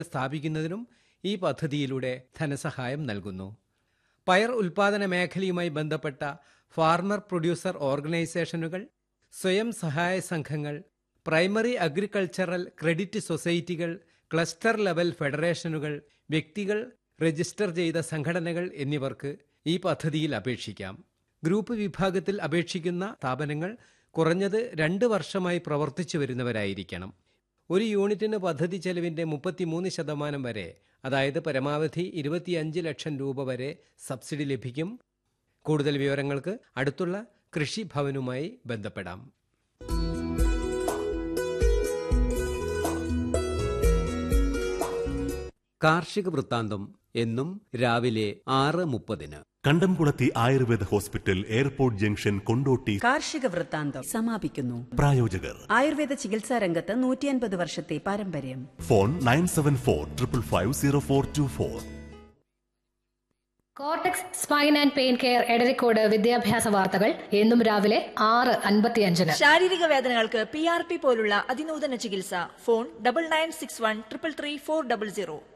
സ്ഥാപിക്കുന്നതിനും ഈ പദ്ധതിയിലൂടെ ധനസഹായം നൽകുന്നു പയർ ഉൽപാദന മേഖലയുമായി ബന്ധപ്പെട്ട ഫാർമർ പ്രൊഡ്യൂസർ ഓർഗനൈസേഷനുകൾ സ്വയം സഹായ സംഘങ്ങൾ പ്രൈമറി അഗ്രികൾച്ചറൽ ക്രെഡിറ്റ് സൊസൈറ്റികൾ ക്ലസ്റ്റർ ലെവൽ ഫെഡറേഷനുകൾ വ്യക്തികൾ രജിസ്റ്റർ ചെയ്ത സംഘടനകൾ എന്നിവർക്ക് ഈ പദ്ധതിയിൽ അപേക്ഷിക്കാം ഗ്രൂപ്പ് വിഭാഗത്തിൽ അപേക്ഷിക്കുന്ന സ്ഥാപനങ്ങൾ കുറഞ്ഞത് രണ്ട് വർഷമായി പ്രവർത്തിച്ചു വരുന്നവരായിരിക്കണം ഒരു യൂണിറ്റിന് പദ്ധതി ചെലവിന്റെ മുപ്പത്തിമൂന്ന് ശതമാനം വരെ അതായത് പരമാവധി ഇരുപത്തിയഞ്ച് ലക്ഷം രൂപ വരെ സബ്സിഡി ലഭിക്കും കൂടുതൽ വിവരങ്ങൾക്ക് അടുത്തുള്ള കൃഷിഭവനുമായി ബന്ധപ്പെടാം കാർഷിക വൃത്താന്തം എന്നും രാവിലെ ആറ് മുപ്പതിന് Kandamkulathy Ayurveda hospital airport junction Kondotty കാർഷിക വൃത്താന്തം സമാപിക്കുന്നു പ്രായോജകർ ആയുർവേദ ചികിത്സാ രംഗത്ത് നൂറ്റിയൻപത് വർഷത്തെ പാരമ്പര്യം phone nine seven four triple five zero four two four cortex spine and pain care Edarikode വിദ്യാഭ്യാസ വാർത്തകൾ എന്നും രാവിലെ ആറ് അൻപത്തിയഞ്ചിന് ശാരീരിക വേദനകൾക്ക് പി ആർ പി പോലുള്ള അതിനൂതന ചികിത്സ phone double nine six one triple three four double zero